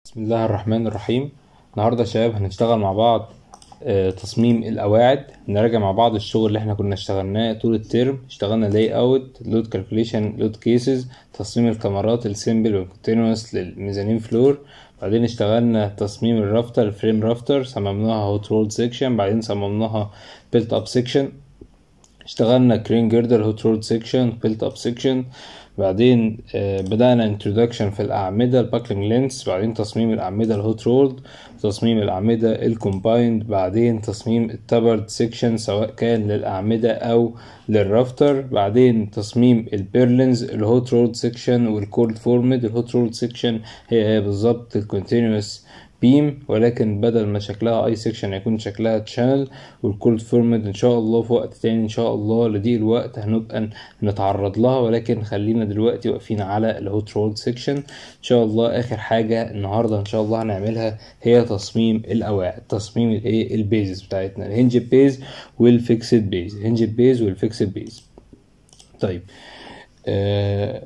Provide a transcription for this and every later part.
بسم الله الرحمن الرحيم النهاردة يا شباب هنشتغل مع بعض آه، تصميم القواعد نراجع مع بعض الشغل اللي احنا كنا اشتغلناه طول الترم اشتغلنا لاي اوت لود كالكوليشن لود كيسز تصميم الكاميرات السيمبل والكونتينوس للميزانين فلور بعدين اشتغلنا تصميم الرافتر الفريم رافتر صممناها هوت رولد سيكشن بعدين صممناها بيلت اب سيكشن اشتغلنا كرين جيردر هوت رولد سيكشن بيلت اب سيكشن بعدين آه، بدأنا انترودكشن في الأعمدة الباكلينج لينس بعدين تصميم الأعمدة الهوت رولد تصميم الأعمدة الكومبايند بعدين تصميم التبرد سيكشن سواء كان للأعمدة أو للرافتر بعدين تصميم البيرلينز الهوت رولد سيكشن والكولد فورمد الهوت رولد سيكشن هي هي بالظبط الكونتينوس بيم ولكن بدل ما شكلها اي سيكشن هيكون شكلها تشانل والكولد فورمد ان شاء الله في وقت تاني ان شاء الله لضيق الوقت هنبقى نتعرض لها ولكن خلينا دلوقتي واقفين على الهوت رولد سيكشن ان شاء الله اخر حاجه النهارده ان شاء الله هنعملها هي تصميم القواعد تصميم الايه البيزز بتاعتنا الهنج بيز والفيكسد بيز الهنج بيز والفيكسد بيز طيب آه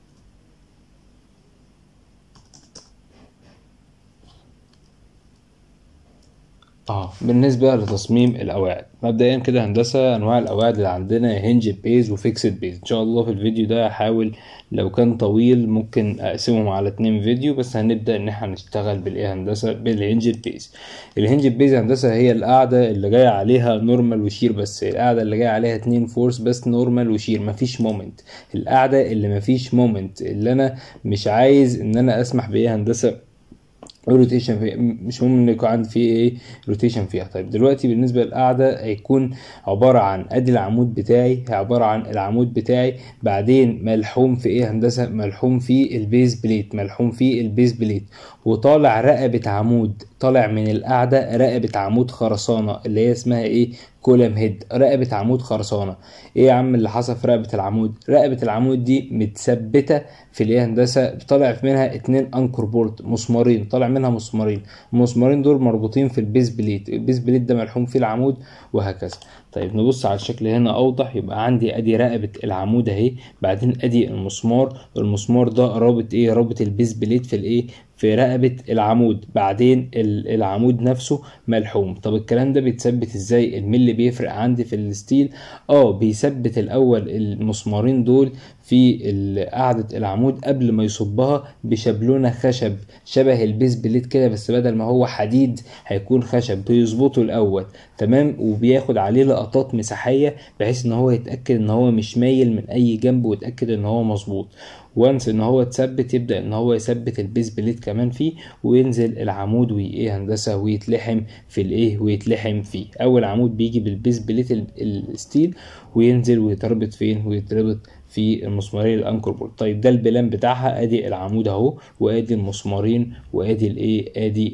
اه بالنسبة لتصميم القواعد مبدئيا كده هندسة انواع القواعد اللي عندنا هنج بيز وفيكسد بيز ان شاء الله في الفيديو ده هحاول لو كان طويل ممكن اقسمهم على اتنين فيديو بس هنبدأ ان احنا نشتغل بالايه هندسة بالهنج بيز الهنج بيز هندسة هي القاعدة اللي جاية عليها نورمال وشير بس القاعدة اللي جاية عليها اتنين فورس بس نورمال وشير مفيش مومنت القاعدة اللي مفيش مومنت اللي انا مش عايز ان انا اسمح بايه هندسة روتيشن فيها مش مهم ان يكون عندي فيه ايه روتيشن فيها طيب دلوقتي بالنسبه للقاعده هيكون عباره عن ادي العمود بتاعي عباره عن العمود بتاعي بعدين ملحوم في ايه هندسه ملحوم في البيز بليت ملحوم في البيز بليت وطالع رقبه عمود طالع من القاعده رقبه عمود خرسانه اللي هي اسمها ايه كولم هيد رقبة عمود خرسانة ايه يا عم اللي حصل في رقبة العمود رقبة العمود دي متثبتة في الايه هندسة طالع منها اتنين انكر بورد مسمارين طالع منها مسمارين المسمارين دول مربوطين في البيز بليت البيز بليت ده ملحوم فيه العمود وهكذا طيب نبص على الشكل هنا اوضح يبقى عندي ادي رقبة العمود اهي بعدين ادي المسمار المسمار ده رابط ايه رابط البيز بليت في الايه في رقبة العمود بعدين العمود نفسه ملحوم طب الكلام ده بيتثبت ازاي المل بيفرق عندي في الستيل اه بيثبت الاول المسمارين دول في قاعدة العمود قبل ما يصبها بشبلونة خشب شبه البيز بليت كده بس بدل ما هو حديد هيكون خشب بيظبطه الأول تمام وبياخد عليه لقطات مساحية بحيث ان هو يتأكد ان هو مش مايل من اي جنب ويتأكد ان هو مظبوط وانس ان هو اتثبت يبدا ان هو يثبت البيز بليت كمان فيه وينزل العمود وايه هندسه ويتلحم في الايه ويتلحم فيه اول عمود بيجي بالبيز بليت الستيل وينزل ويتربط فين ويتربط في المسمارين الانكر بورد طيب ده البلان بتاعها ادي العمود اهو وادي المسمارين وادي الايه ادي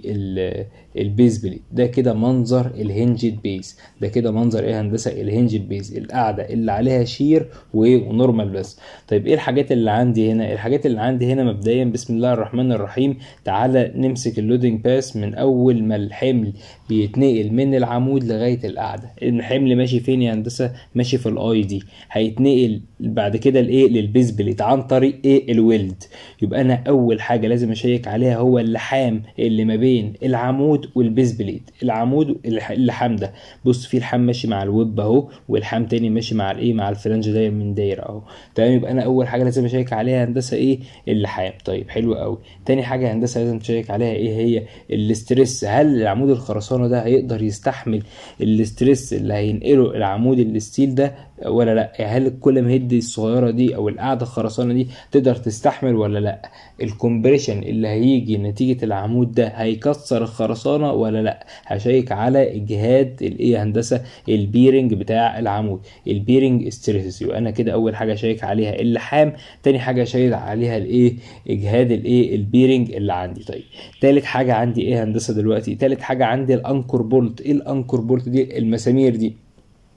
البيز بليت ده كده منظر الهنجد بيز ده كده منظر ايه هندسه الهنجد بيز القاعده اللي عليها شير ونورمال بس طيب ايه الحاجات اللي عندي هنا الحاجات اللي عندي هنا مبدئيا بسم الله الرحمن الرحيم تعالى نمسك اللودنج باس من اول ما الحمل بيتنقل من العمود لغايه القاعده الحمل ماشي فين يا هندسه ماشي في الاي دي هيتنقل بعد كده لايه للبيز بليت عن طريق ايه الويلد يبقى انا اول حاجه لازم اشيك عليها هو اللحام اللي ما بين العمود والبيز بليت العمود اللحام ده بص في لحام ماشي مع الويب اهو واللحام تاني ماشي مع الايه مع الفلانج داير من دايره اهو تمام يبقى انا اول حاجه لازم اشيك عليها هندسه ايه اللحام طيب حلو قوي تاني حاجه هندسه لازم تشيك عليها ايه هي الاسترس هل العمود الخرسانه ده هيقدر يستحمل الاسترس اللي هينقله العمود الستيل ده ولا لا هل الكولم هيد الصغيره دي او القاعده الخرسانه دي تقدر تستحمل ولا لا الكومبريشن اللي هيجي نتيجه العمود ده هيكسر الخرسانه ولا لا هشيك على اجهاد الايه هندسه البيرنج بتاع العمود البيرنج ستريسز يبقى انا كده اول حاجه شيك عليها اللحام تاني حاجه شيك عليها الايه اجهاد الايه البيرنج اللي عندي طيب تالت حاجه عندي ايه هندسه دلوقتي تالت حاجه عندي الانكر بولت ايه الانكر بولت دي المسامير دي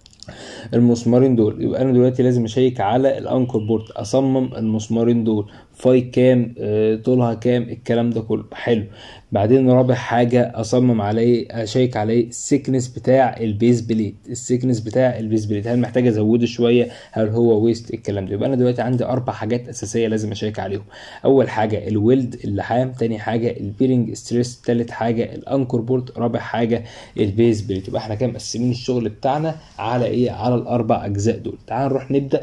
المسمارين دول يبقى انا دلوقتي لازم اشيك على الانكر بورت اصمم المسمارين دول فاي كام آه، طولها كام الكلام ده كله حلو بعدين رابع حاجة أصمم عليه أشيك عليه السكنس بتاع البيز بليت السكنس بتاع البيز بليت هل محتاج أزوده شوية هل هو ويست الكلام ده يبقى أنا دلوقتي عندي أربع حاجات أساسية لازم أشيك عليهم أول حاجة الويلد اللحام تاني حاجة البيرنج ستريس تالت حاجة الأنكر بورد رابع حاجة البيز بليت يبقى احنا كده مقسمين الشغل بتاعنا على إيه على الأربع أجزاء دول تعال نروح نبدأ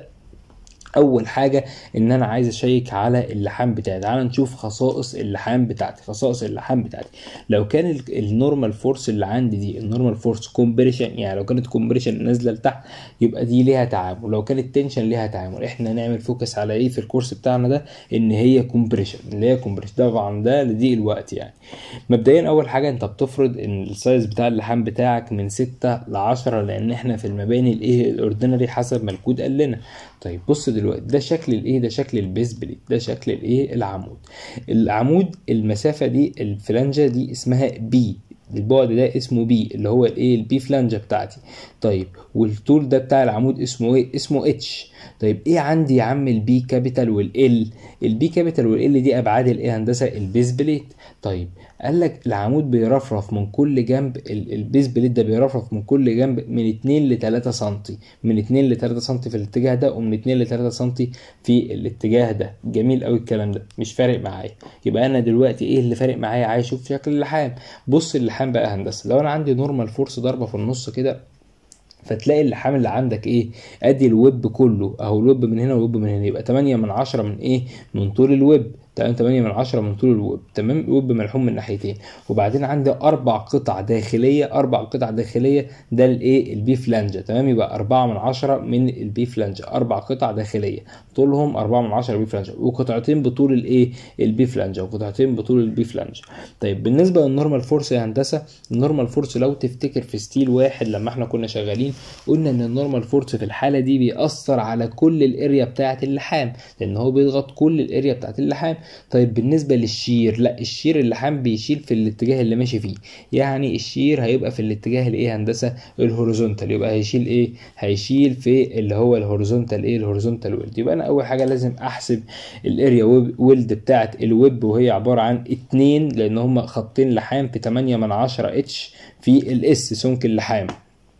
اول حاجه ان انا عايز اشيك على اللحام بتاعي تعال نشوف خصائص اللحام بتاعتي خصائص اللحام بتاعتي لو كان ال- النورمال فورس اللي عندي دي النورمال فورس كومبريشن يعني لو كانت كومبريشن نازله لتحت يبقى دي ليها تعامل لو كانت تنشن ليها تعامل احنا نعمل فوكس على ايه في الكورس بتاعنا ده ان هي كومبريشن اللي هي كومبريشن طبعا ده لضيق الوقت يعني مبدئيا اول حاجه انت بتفرض ان السايز بتاع اللحام بتاعك من 6 ل 10 لان احنا في المباني الايه الاوردينري حسب ما الكود قال لنا طيب بص دلوقتي ده شكل الايه ده شكل البيز بليت ده شكل الايه العمود العمود المسافه دي الفلانجه دي اسمها بي البعد ده اسمه بي اللي هو الايه البي فلانجه بتاعتي طيب والطول ده بتاع العمود اسمه ايه اسمه اتش طيب ايه عندي يا عم البي كابيتال والال البي كابيتال والال دي ابعاد الايه هندسه البيز بليت طيب قال لك العمود بيرفرف من كل جنب ال- البيز بليت ده بيرفرف من كل جنب من 2 ل 3 سم من 2 ل 3 سم في الاتجاه ده ومن 2 ل 3 سم في الاتجاه ده جميل قوي الكلام ده مش فارق معايا يبقى انا دلوقتي ايه اللي فارق معايا عايز اشوف شكل اللحام بص اللحام بقى هندسه لو انا عندي نورمال فورس ضربه في النص كده فتلاقي اللحام اللي عندك ايه ادي الويب كله اهو الويب من هنا والويب من هنا يبقى 8 من 10 من ايه من طول الويب تمام 8 من 10 من طول الويب تمام الويب ملحوم من ناحيتين وبعدين عندي اربع قطع داخليه اربع قطع داخليه ده الايه البي فلانجه تمام يبقى 4 من 10 من البي فلانجه اربع قطع داخليه طولهم 4 من 10 بي فلانجه وقطعتين بطول الايه البي فلانجه وقطعتين بطول البي فلانجه طيب بالنسبه للنورمال فورس يا هندسه النورمال فورس لو تفتكر في ستيل واحد لما احنا كنا شغالين قلنا ان النورمال فورس في الحاله دي بيأثر على كل الاريا بتاعه اللحام لان هو بيضغط كل الاريا بتاعه اللحام طيب بالنسبه للشير لا الشير اللحام بيشيل في الاتجاه اللي ماشي فيه يعني الشير هيبقى في الاتجاه الايه هندسه الهوريزونتال يبقى هيشيل ايه هيشيل في اللي هو الهوريزونتال ايه الهوريزونتال ويلد يبقى انا اول حاجه لازم احسب الاريا ويلد بتاعه الويب وهي عباره عن اتنين لان هم خطين لحام في 8 من 10 اتش في الاس سمك اللحام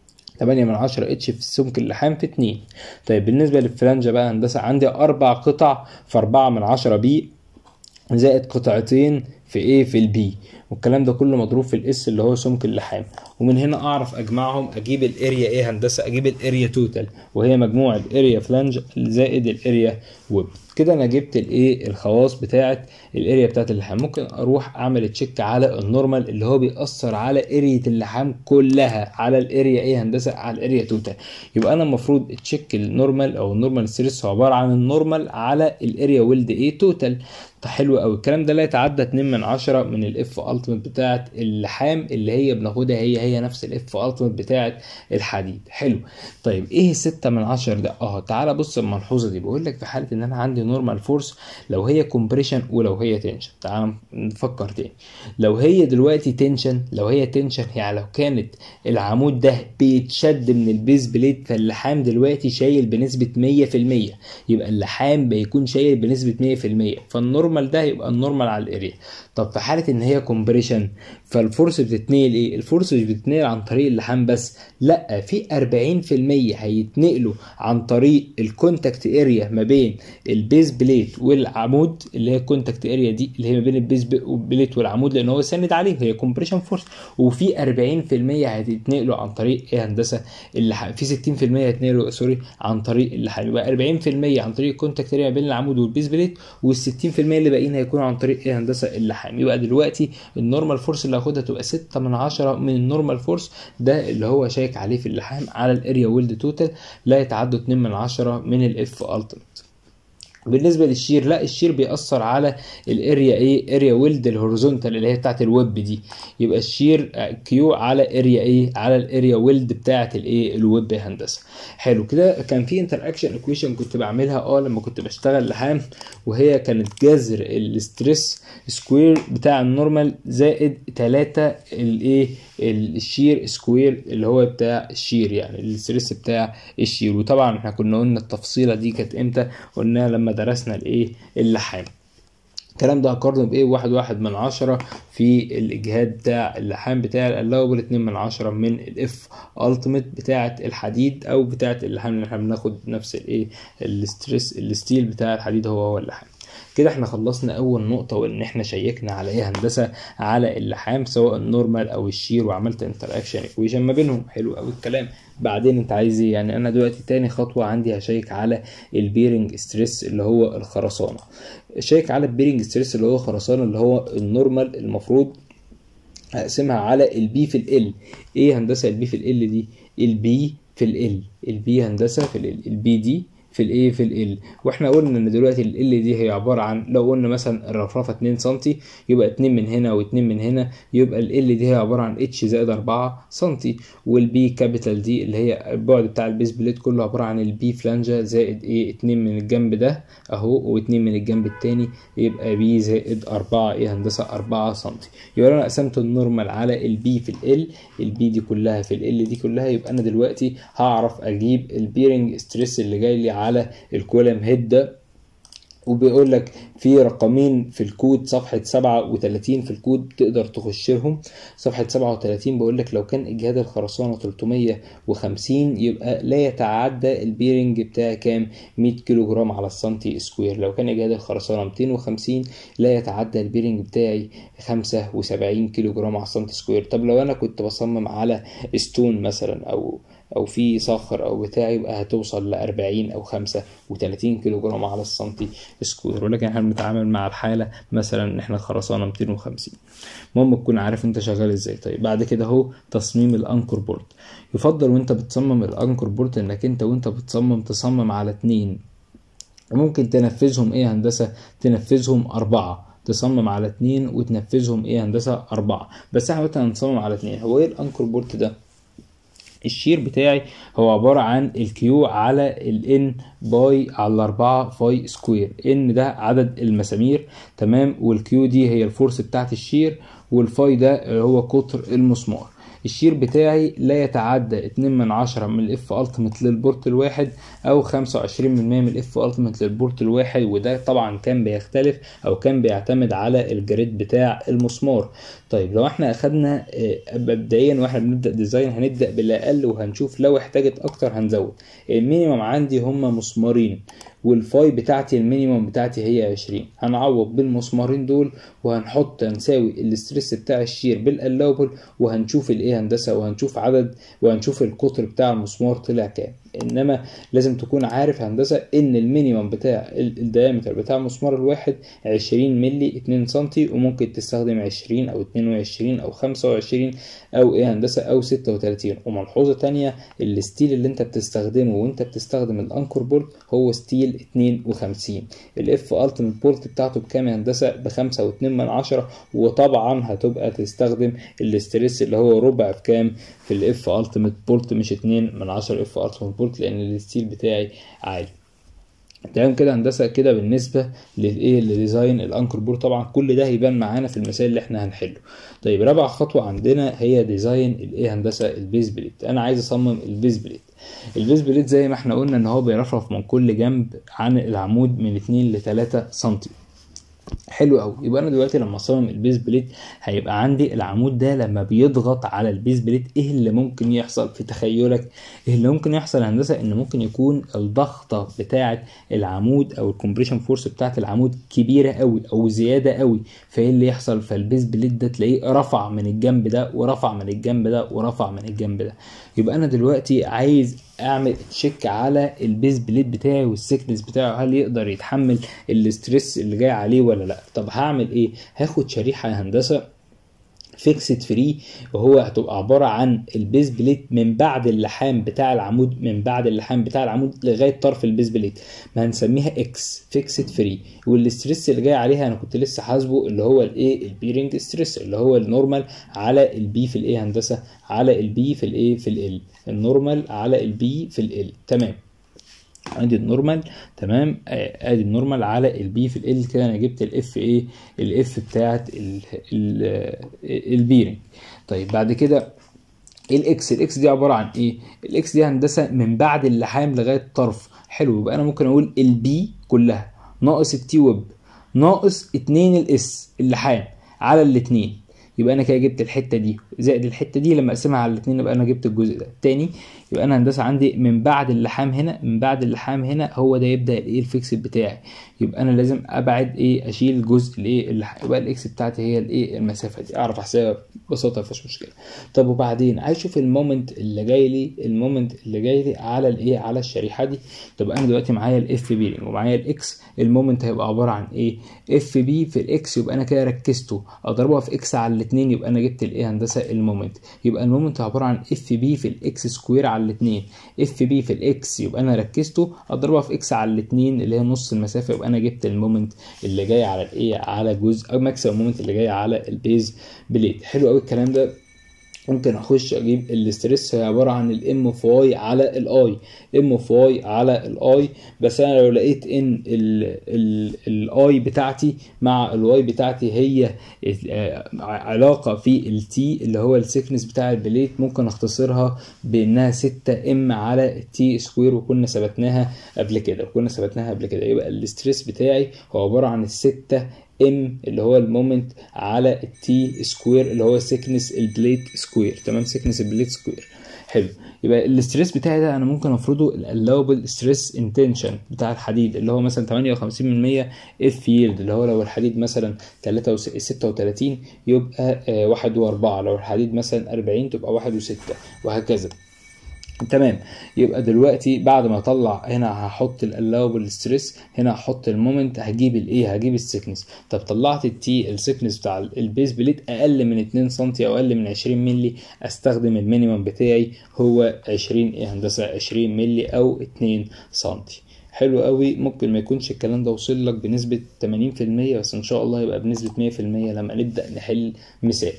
8 من 10 اتش في سمك اللحام في 2 طيب بالنسبه للفلانجه بقى هندسه عندي اربع قطع في 4 من 10 بي زائد قطعتين في ايه في البي والكلام ده كله مضروب في الاس اللي هو سمك اللحام ومن هنا اعرف اجمعهم اجيب الاريا ايه هندسه اجيب الاريا توتال وهي مجموع الاريا فلانج زائد الاريا ويب كده انا جبت الايه الخواص بتاعه الاريا بتاعه اللحام ممكن اروح اعمل تشيك على النورمال اللي هو بيأثر على اريا اللحام كلها على الاريا ايه هندسه على الاريا توتال يبقى انا المفروض تشيك النورمال او النورمال ستريس هو عباره عن النورمال على الاريا ويلد ايه توتال طب حلو قوي الكلام ده لا يتعدى 2 من 10 من الاف التيمت بتاعه اللحام اللي هي بناخدها هي هي نفس الاف التيمت بتاعه الحديد حلو طيب ايه 6 من 10 ده اه تعالى بص الملحوظه دي بقول لك في حاله ان انا عندي نورمال فورس لو هي كومبريشن ولو هي تنشن تعال نفكر تاني لو هي دلوقتي تنشن لو هي تنشن يعني لو كانت العمود ده بيتشد من البيز بليت فاللحام دلوقتي شايل بنسبه 100% يبقى اللحام بيكون شايل بنسبه 100% فالنورمال ده يبقى النورمال على الاريا طب في حاله ان هي كومبريشن فالفورس بتتنقل ايه الفورس مش بتتنقل عن طريق اللحام بس لا في 40% هيتنقلوا عن طريق الكونتاكت اريا ما بين البيز بليت والعمود اللي هي الكونتاكت اريا دي اللي هي ما بين البيز بليت والعمود لان هو ساند عليه هي كومبريشن فورس وفي 40% هتتنقلوا عن طريق ايه هندسه اللحام في 60% هيتنقلوا سوري عن طريق اللحام يبقى 40% عن طريق الكونتاكت اريا بين العمود والبيز بليت وال60% اللي باقيين هيكونوا عن طريق ايه هندسه اللحام يبقى دلوقتي النورمال فورس اللي هاخدها تبقى 6 من 10 من النورمال فورس ده اللي هو شايك عليه في اللحام على الاريا ويلد توتال لا يتعدوا 2 من 10 من الاف التيمت بالنسبه للشير لا الشير بيأثر على الاريا ايه اريا ويلد الهوريزونتال اللي هي بتاعت الويب دي يبقى الشير كيو على اريا ايه على الاريا ويلد بتاعت الايه الويب هندسه حلو كده كان في انتر اكشن ايكويشن كنت بعملها اه لما كنت بشتغل لحام وهي كانت جذر الستريس سكوير بتاع النورمال زائد 3 الايه الشير سكوير اللي هو بتاع الشير يعني الستريس بتاع الشير وطبعا احنا كنا قلنا التفصيله دي كانت امتى قلناها لما درسنا الايه اللحام الكلام ده هقارنه بايه واحد واحد من عشرة في الاجهاد بتاع اللحام بتاع الالاوبل اتنين من عشرة من الاف التيميت بتاعة الحديد او بتاعة اللحام اللي احنا بناخد نفس الايه الستريس الستيل بتاع الحديد هو هو اللحام كده احنا خلصنا اول نقطة وان احنا شيكنا على ايه هندسة على اللحام سواء النورمال او الشير وعملت انتراكشن ايكويشن ما بينهم حلو قوي الكلام بعدين انت عايز ايه يعني انا دلوقتي تاني خطوة عندي هشيك على البيرنج ستريس اللي هو الخرسانة شيك على البيرنج ستريس اللي هو خرسانة اللي هو النورمال المفروض اقسمها على البي في ال ايه هندسة البي في ال دي البي في ال البي هندسة في ال البي دي في الايه في ال واحنا قلنا ان دلوقتي ال دي هي عباره عن لو قلنا مثلا الرفرفه 2 سم يبقى 2 من هنا و2 من هنا يبقى ال دي هي عباره عن اتش زائد 4 سم والبي كابيتال دي اللي هي البعد بتاع البيس بليت كله عباره عن البي فلانجه زائد ايه 2 من الجنب ده اهو و2 من الجنب التاني يبقى بي زائد 4 ايه هندسه 4 سم يبقى انا قسمت النورمال على البي في ال البي دي كلها في ال دي كلها يبقى انا دلوقتي هعرف اجيب البيرنج ستريس اللي جاي لي على الكولم هيد ده وبيقول لك في رقمين في الكود صفحة 37 في الكود تقدر تخش لهم صفحة 37 بيقول لك لو كان إجهاد الخرسانة 350 يبقى لا يتعدى البيرنج بتاع كام 100 كيلو جرام على السنتي سكوير لو كان إجهاد الخرسانة 250 لا يتعدى البيرنج بتاعي 75 كيلو جرام على السنتي سكوير طب لو أنا كنت بصمم على ستون مثلا أو او في صخر او بتاع يبقى هتوصل ل 40 او 35 كيلو جرام على السنتي سكوير ولكن احنا بنتعامل مع الحاله مثلا احنا خرسانه 250 المهم تكون عارف انت شغال ازاي طيب بعد كده اهو تصميم الانكر بورد يفضل وانت بتصمم الانكر بورد انك انت وانت بتصمم تصمم على اتنين ممكن تنفذهم ايه هندسه تنفذهم اربعه تصمم على اتنين وتنفذهم ايه هندسه اربعه بس احنا مثلا هنصمم على اتنين هو ايه الانكر بورد ده الشير بتاعي هو عبارة عن الكيو على الان باي على 4 فاي سكوير ان ده عدد المسامير تمام والكيو دي هي الفورس بتاعت الشير والفاي ده هو قطر المسمار الشير بتاعي لا يتعدى 2 من عشرة من الاف التيميت للبورت الواحد او 25 من 100 من الاف التيميت للبورت الواحد وده طبعا كان بيختلف او كان بيعتمد على الجريد بتاع المسمار طيب لو احنا اخدنا مبدئيا واحنا بنبدا ديزاين هنبدا بالاقل وهنشوف لو احتاجت اكتر هنزود المينيمم عندي هم مسمارين والفاي بتاعتي المينيمم بتاعتي هي 20 هنعوض بالمسمارين دول وهنحط هنساوي الاستريس بتاع الشير بالالاوبل وهنشوف الايه هندسه وهنشوف عدد وهنشوف القطر بتاع المسمار طلع كام انما لازم تكون عارف هندسه ان المينيمم بتاع الديامتر بتاع المسمار الواحد 20 مللي 2 سم وممكن تستخدم 20 او 22 او 25 او ايه هندسه او 36 وملحوظه تانية الستيل اللي انت بتستخدمه وانت بتستخدم الانكر بورد هو ستيل 52 الاف التيميت بورت بتاعته بكام يا هندسه ب 5 و2 من عشرة وطبعا هتبقى تستخدم الاستريس اللي هو ربع في كام في الاف التيميت بورت مش 2 من 10 اف التيميت بورت لان الستيل بتاعي عالي تمام كده هندسه كده بالنسبه للايه لديزاين الانكر بورد طبعا كل ده هيبان معانا في المثال اللي احنا هنحله طيب رابع خطوه عندنا هي ديزاين الايه هندسه البيز بليت انا عايز اصمم البيز بليت البيز بليت زي ما احنا قلنا ان هو بيرفرف من كل جنب عن العمود من 2 ل 3 سم حلو قوي يبقى انا دلوقتي لما اصمم البيز بليت هيبقى عندي العمود ده لما بيضغط على البيز بليت ايه اللي ممكن يحصل في تخيلك ايه اللي ممكن يحصل هندسه ان ممكن يكون الضغطه بتاعه العمود او الكومبريشن فورس بتاعه العمود كبيره قوي او زياده قوي فايه اللي يحصل فالبيز بليت ده تلاقيه رفع من الجنب ده ورفع من الجنب ده ورفع من الجنب ده يبقى انا دلوقتي عايز اعمل تشيك على البيز بليت بتاعي والسكنس بتاعه هل يقدر يتحمل الاسترس اللي جاي عليه ولا لا طب هعمل ايه هاخد شريحه هندسه فيكسد فري وهو هتبقى عباره عن البيز بليت من بعد اللحام بتاع العمود من بعد اللحام بتاع العمود لغايه طرف البيز بليت ما هنسميها اكس فيكسد فري والاسترس اللي جاي عليها انا كنت لسه حاسبه اللي هو الايه البيرنج ستريس اللي هو النورمال على البي في الايه هندسه على البي في الايه في ال النورمال على البي في ال تمام ادي النورمال تمام ادي النورمال على البي في ال كده انا جبت الاف ايه الاف بتاعت البيرنج طيب بعد كده الاكس الاكس دي عباره عن ايه الاكس دي هندسه من بعد اللحام لغايه طرف حلو يبقى انا ممكن اقول البي كلها ناقص التي ويب ناقص 2 الاس اللحام على الاتنين يبقى انا كده جبت الحته دي زائد الحته دي لما اقسمها على الاتنين يبقى انا جبت الجزء ده التاني يبقى انا هندسه عندي من بعد اللحام هنا من بعد اللحام هنا هو ده يبدا الايه الفيكس بتاعي يبقى انا لازم ابعد ايه اشيل جزء الايه اللحام يبقى الاكس بتاعتي هي الايه المسافه دي اعرف احسبها ببساطه مفيش مشكله طب وبعدين عايز اشوف المومنت اللي جاي لي المومنت اللي جاي لي على الايه على الشريحه دي طب انا دلوقتي معايا الاف بي ومعايا الاكس المومنت هيبقى عباره عن ايه اف بي في الاكس يبقى انا كده ركزته اضربها في اكس على الاثنين يبقى انا جبت الايه هندسه المومنت يبقى المومنت عباره عن اف بي في الاكس سكوير على الاثنين اف بي في الاكس يبقى انا ركزته اضربها في اكس على الاثنين اللي هي نص المسافه يبقى انا جبت المومنت اللي جاي على الايه على جزء او ماكسيمم مومنت اللي جاي على البيز بليد حلو قوي الكلام ده ممكن اخش اجيب الاستريس هي عباره عن الام اوف واي على الاي ام اوف واي على الاي بس انا لو لقيت ان الاي بتاعتي مع الواي بتاعتي هي علاقه في التي اللي هو السكنس بتاع البليت ممكن اختصرها بانها 6 ام على تي سكوير وكنا ثبتناها قبل كده وكنا ثبتناها قبل كده يبقى الاستريس بتاعي هو عباره عن الستة ام اللي هو المومنت على التي سكوير اللي هو سيكنس البليت سكوير تمام سيكنس البليت سكوير حلو يبقى الاستريس بتاعي ده انا ممكن افرضه الالاوبل ستريس انتنشن بتاع الحديد اللي هو مثلا 58% اف ييلد اللي هو لو الحديد مثلا 36 يبقى 1 و4 لو الحديد مثلا 40 تبقى 1 و6 وهكذا تمام يبقى دلوقتي بعد ما اطلع هنا هحط الالاوبل ستريس هنا هحط المومنت هجيب الايه هجيب السكنس طب طلعت التي السكنس بتاع البيز بليت اقل من 2 سم او اقل من 20 مللي استخدم المينيمم بتاعي هو 20 ايه هندسه 20 مللي او 2 سم حلو قوي ممكن ما يكونش الكلام ده وصل لك بنسبه 80% بس ان شاء الله يبقى بنسبه 100% لما نبدا نحل مثال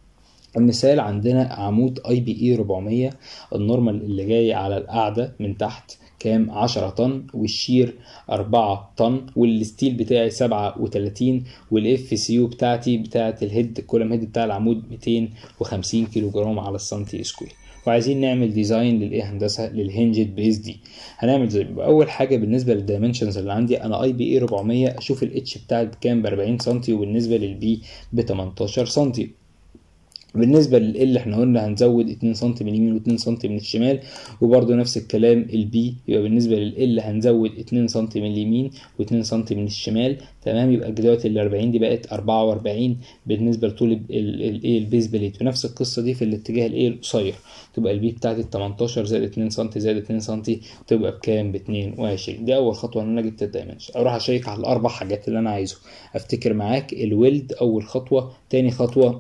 المثال عندنا عمود اي بي اي 400 النورمال اللي جاي على القاعده من تحت كام 10 طن والشير 4 طن والستيل بتاعي 37 والاف سي يو بتاعتي بتاعت الهيد الكولم هيد بتاع العمود 250 كيلو جرام على السنتي سكوير وعايزين نعمل ديزاين للايه هندسه للهنجد بيز دي هنعمل زي اول حاجه بالنسبه للدايمنشنز اللي عندي انا اي بي اي 400 اشوف الاتش بتاعي بكام ب 40 سم وبالنسبه للبي ب 18 سم بالنسبة لل احنا قلنا هنزود 2 سم من اليمين و2 سم من الشمال وبرده نفس الكلام البي يبقى بالنسبة لل هنزود 2 سم من اليمين و2 سم من الشمال تمام يبقى دلوقتي ال 40 دي بقت 44 بالنسبة لطول الايه البيز بليت ونفس القصة دي في الاتجاه الايه القصير تبقى البي بتاعتي 18 زائد 2 سم زائد 2 سم تبقى بكام ب 22 دي اول خطوة ان انا جبت الدايمنشن اروح اشيك على الاربع حاجات اللي انا عايزه افتكر معاك الويلد اول خطوة تاني خطوة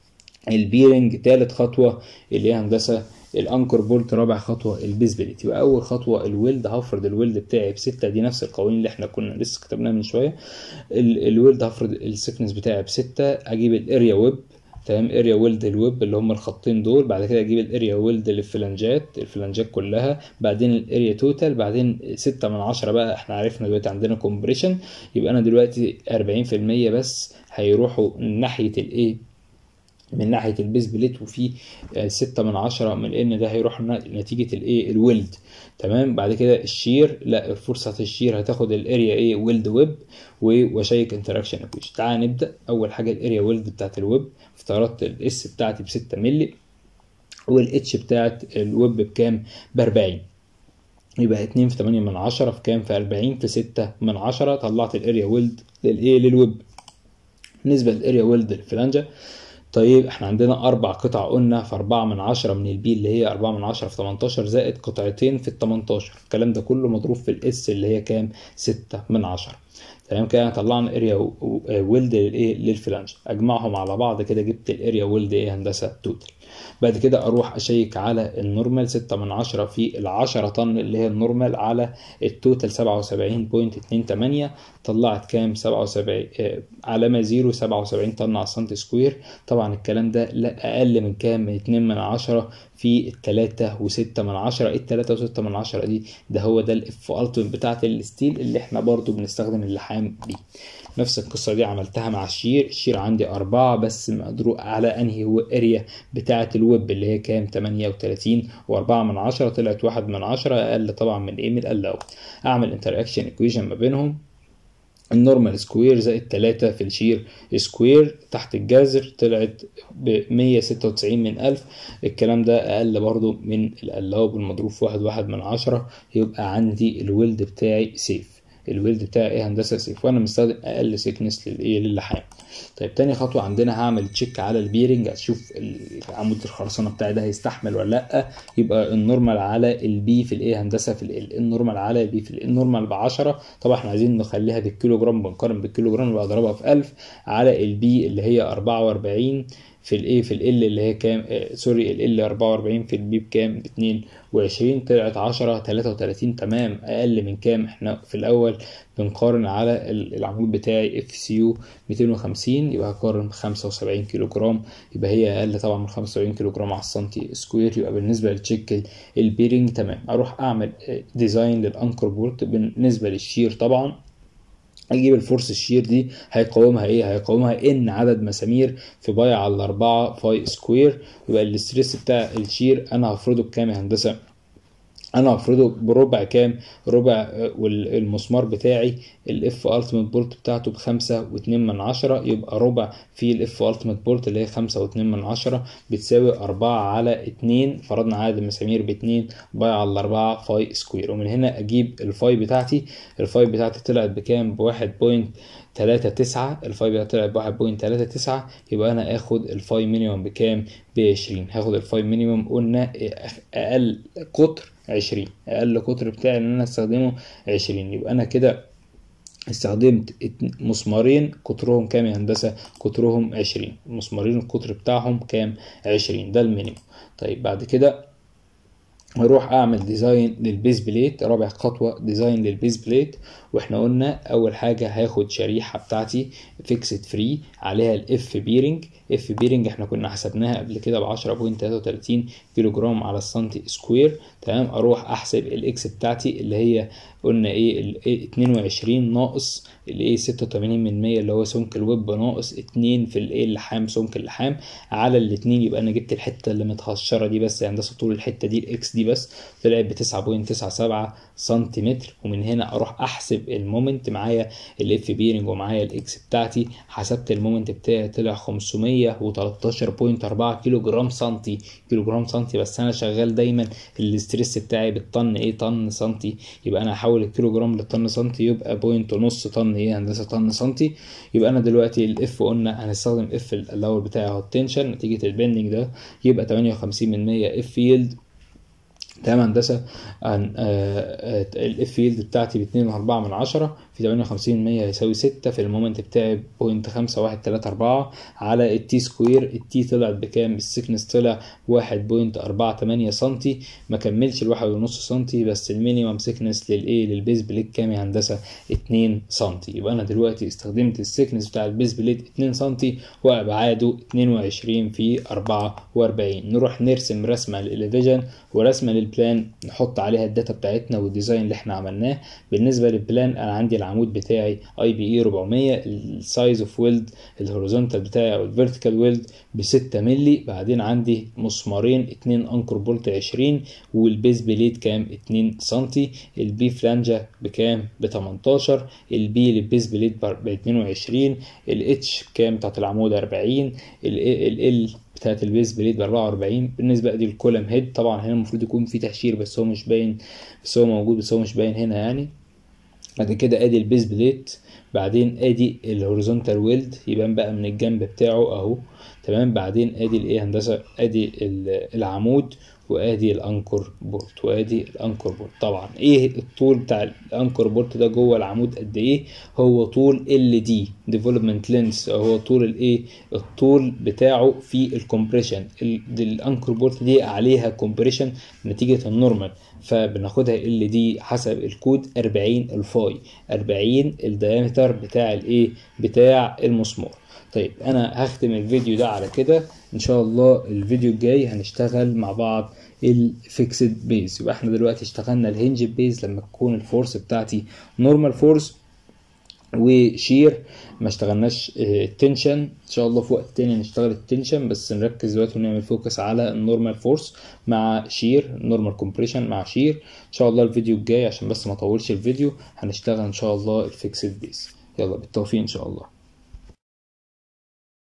البيرنج تالت خطوة اللي هي هندسة الانكر بولت رابع خطوة البيز بليت يبقى اول خطوة الويلد هفرض الويلد بتاعي بستة دي نفس القوانين اللي احنا كنا لسه كتبناها من شوية الويلد هفرض السكنس بتاعي بستة اجيب الاريا ويب تمام اريا ويلد الويب اللي هم الخطين دول بعد كده اجيب الاريا ويلد للفلانجات الفلانجات كلها بعدين الاريا توتال بعدين ستة من عشرة بقى احنا عرفنا دلوقتي عندنا كومبريشن يبقى انا دلوقتي أربعين في المية بس هيروحوا ناحية الايه من ناحيه البيز بليت وفي ستة من عشرة من ان ده هيروح نتيجه الايه الويلد تمام بعد كده الشير لا فرصه الشير هتاخد الاريا ايه ويلد ويب واشيك انتراكشن اكويشن تعال نبدا اول حاجه الاريا ويلد بتاعت الويب افترضت الاس بتاعتي ب 6 مللي والاتش بتاعت الويب بكام ب 40 يبقى 2 في 8 من 10 في كام في 40 في 6 من 10 طلعت الاريا ويلد للايه للويب بالنسبه للاريا ويلد للفلانجه طيب احنا عندنا اربع قطع قلنا في اربعة من عشرة من البي اللي هي اربعة من عشرة في 18 زائد قطعتين في ال 18 الكلام ده كله مضروب في الاس اللي هي كام ستة من عشرة تمام كده طلعنا اريا ويلد للايه للفلانج اجمعهم على بعض كده جبت الاريا ويلد ايه هندسه توتال بعد كده اروح اشيك على النورمال 6 من 10 في ال 10 طن اللي هي النورمال على التوتال 77.28 طلعت كام 77 آه علامه 0 77 طن على السنتي سكوير طبعا الكلام ده لا اقل من كام من 2 من 10 في التلاتة وستة من عشرة ايه التلاتة وستة من عشرة دي ده هو ده الاف التيمت بتاعت الستيل اللي احنا برضو بنستخدم اللحام بيه نفس القصة دي عملتها مع الشير الشير عندي أربعة بس مقدور على أنهي هو اريا بتاعة الويب اللي هي كام 38 وأربعة من عشرة طلعت واحد من عشرة أقل طبعا من إيه من الأول أعمل انتراكشن ايكويشن ما بينهم النورمال سكوير زائد 3 في الشير سكوير تحت الجذر طلعت ب 196 من ألف الكلام ده أقل برضو من القلاب المضروب في واحد واحد من عشرة يبقى عندي الويلد بتاعي سيف الويلد بتاعي ايه هندسة سيف وانا مستخدم اقل سيكنس للايه للحام طيب تاني خطوة عندنا هعمل تشيك على البيرنج اشوف عمود الخرسانة بتاعي ده هيستحمل ولا لا يبقى النورمال على البي في الايه هندسة في ال النورمال على البي في ال النورمال ب 10 طبعا احنا عايزين نخليها بالكيلو جرام بنقارن بالكيلو جرام يبقى اضربها في 1000 على البي اللي هي 44 في الايه في ال اللي هي كام آه سوري ال ال 44 في البي بكام ب 22 طلعت 10 33 تمام اقل من كام احنا في الاول بنقارن على العمود بتاعي اف سي يو 250 يبقى هقارن ب 75 كيلو جرام يبقى هي اقل طبعا من 75 كيلو جرام على السنتي سكوير يبقى بالنسبه للتشيك البيرنج تمام اروح اعمل ديزاين للانكر بورت بالنسبه للشير طبعا اجيب الفورس الشير دي هيقاومها ايه هيقاومها ان عدد مسامير في باي على الاربعة فاي سكوير يبقى الاستريس بتاع الشير انا هفرضه بكام يا هندسه انا هفرضه بربع كام ربع والمسمار بتاعي الاف التيميت بولت بتاعته بخمسة واتنين من عشرة يبقى ربع في الاف التيميت بولت اللي هي خمسة واتنين من عشرة بتساوي اربعة على اتنين فرضنا عدد المسامير باتنين باي على الاربعة فاي سكوير ومن هنا اجيب الفاي بتاعتي الفاي بتاعتي طلعت بكام بواحد بوينت تلاتة تسعة الفاي بتاعتي طلعت بواحد بوينت تلاتة تسعة يبقى انا اخد الفاي مينيموم بكام بعشرين هاخد الفاي مينيموم قلنا اقل قطر عشرين اقل قطر بتاعي ان انا استخدمه عشرين يبقى انا كده استخدمت مسمارين قطرهم كام يا هندسة قطرهم عشرين مسمارين القطر بتاعهم كام عشرين ده المينيموم طيب بعد كده هروح اعمل ديزاين للبيز بليت رابع خطوة ديزاين للبيز بليت واحنا قلنا اول حاجة هاخد شريحة بتاعتي فيكسد فري عليها الاف بيرنج اف بيرنج احنا كنا حسبناها قبل كده ب 10.33 كيلو جرام على السنتي سكوير تمام اروح احسب الاكس بتاعتي اللي هي قلنا ايه ال 22 ناقص الايه 86 من 100 اللي هو سمك الويب ناقص 2 في الايه اللحام سمك اللحام على الاثنين يبقى انا جبت الحته اللي متهشره دي بس هندسه طول الحته دي الاكس دي بس طلعت ب 9.97 سنتيمتر ومن هنا اروح احسب المومنت معايا الاف بيرنج ومعايا الاكس بتاعتي حسبت المومنت بتاعي طلع 513.4 كيلو جرام سنتي كيلو جرام سنتي بس انا شغال دايما الاستريس بتاعي بالطن ايه طن سنتي يبقى انا هحول الكيلو جرام للطن سنتي يبقى بوينت ونص طن ايه هندسه طن سنتي يبقى انا دلوقتي الاف قلنا هنستخدم اف الاول بتاعي اهو التنشن نتيجه البندنج ده يبقى 58 من 100 اف يلد تمام هندسه الاف يلد بتاعتي ب 2.4 من عشرة في 58 100 هيساوي 6 في المومنت بتاعي بوينت 5 1 3 4 على التي سكوير التي طلعت بكام السكنس طلع 1.48 سنتي ما كملش الواحد ونص سنتي بس المينيمم سكنس للايه للبيز بليت كام يا هندسه 2 سنتي يبقى انا دلوقتي استخدمت السكنس بتاع البيز بليت 2 سنتي وابعاده 22 في 44 نروح نرسم رسمه للإليفيجن ورسمه للبلان نحط عليها الداتا بتاعتنا والديزاين اللي احنا عملناه بالنسبه للبلان انا عندي العمود بتاعي اي بي اي 400 السايز اوف ويلد الهوريزونتال بتاعي او الفيرتيكال ويلد ب 6 مللي بعدين عندي مسمارين 2 انكر بولت 20 والبيز بليت كام 2 سم البي فلانجه بكام ب 18 البي للبيز بليت ب 22 الاتش كام بتاعت العمود 40 ال بتاعت البيز بليد ب 44 بالنسبه دي الكولم هيد طبعا هنا المفروض يكون في تهشير بس هو مش باين بس هو موجود بس هو مش باين هنا يعني بعد كده ادي البيز بليت بعدين ادي الهوريزونتال ويلد يبان بقى من الجنب بتاعه اهو تمام بعدين ادي الايه هندسه ادي العمود وادي الانكر بورت وادي الانكر بورت طبعا ايه الطول بتاع الانكر بورت ده جوه العمود قد ايه هو طول ال دي ديفلوبمنت لينس هو طول الايه الطول بتاعه في الكومبريشن الانكر بورت دي عليها كومبريشن نتيجه النورمال فبناخدها ال دي حسب الكود 40 الفاي 40 الديامتر بتاع الايه بتاع المسمار طيب انا هختم الفيديو ده على كده ان شاء الله الفيديو الجاي هنشتغل مع بعض الفيكسد بيز يبقى احنا دلوقتي اشتغلنا الهنج بيز لما تكون الفورس بتاعتي نورمال فورس وشير ما اشتغلناش التنشن ان شاء الله في وقت تاني نشتغل التنشن بس نركز دلوقتي ونعمل فوكس على النورمال فورس مع شير نورمال كومبريشن مع شير ان شاء الله الفيديو الجاي عشان بس ما اطولش الفيديو هنشتغل ان شاء الله الفيكسد بيز يلا بالتوفيق ان شاء الله